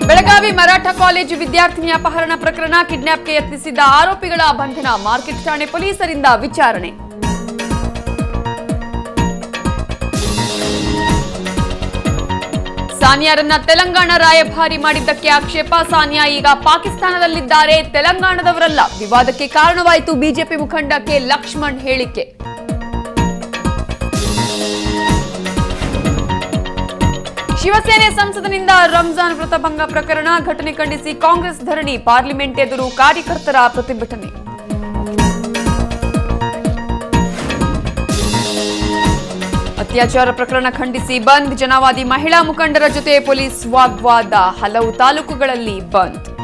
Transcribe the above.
Belagavi Maratha college ವಿದ್ಯಾರ್ಥಿನಿ ಅಪಹರಣ ಪ್ರಕರಣ ಕಿಡ್ನಾಪ್ಗೆ ಯತ್ನಿಸಿದ್ದ ಆರೋಪಿಗಳ ಬಂಧನ ಮಾರ್ಕೆಟ್ ಠಾಣೆ ಪೊಲೀಸರಿಂದ ವಿಚಾರಣೆ ಸಾನಿಯಾರನ್ನ ತೆಲಂಗಾಣ ರಾಯಭಾರಿ ಮಾಡಿದ್ದಕ್ಕೆ ಆಕ್ಷೇಪ ಸಾನಿಯಾ ಈಗ ಪಾಕಿಸ್ತಾನದಲ್ಲಿದ್ದಾರೆ ತೆಲಂಗಾಣದವರಲ್ಲ ವಿವಾದಕ್ಕೆ ಕಾರಣವಾಯಿತು ಬಿಜೆಪಿ ಮುಖಂಡ ಕೆ ಲಕ್ಷ್ಮಣ್ ಹೇಳಿಕೆ ಶಿವಸೇನೆ ಸಂಸದನಿಂದ ರಂಜಾನ್ ವ್ರತಭಂಗ ಪ್ರಕರಣ ಘಟನೆ ಖಂಡಿಸಿ ಕಾಂಗ್ರೆಸ್ ಧರಣಿ ಪಾರ್ಲಿಮೆಂಟ್ ಎದುರು ಕಾರ್ಯಕರ್ತರ ಪ್ರತಿಭಟನೆ ಅತ್ಯಾಚಾರ ಪ್ರಕರಣ ಖಂಡಿಸಿ ಬಂದ್ ಜನವಾದಿ ಮಹಿಳಾ ಮುಖಂಡರ ಜೊತೆ ಪೊಲೀಸ್ ವಾಗ್ವಾದ ಹಲವು ತಾಲೂಕುಗಳಲ್ಲಿ ಬಂದ್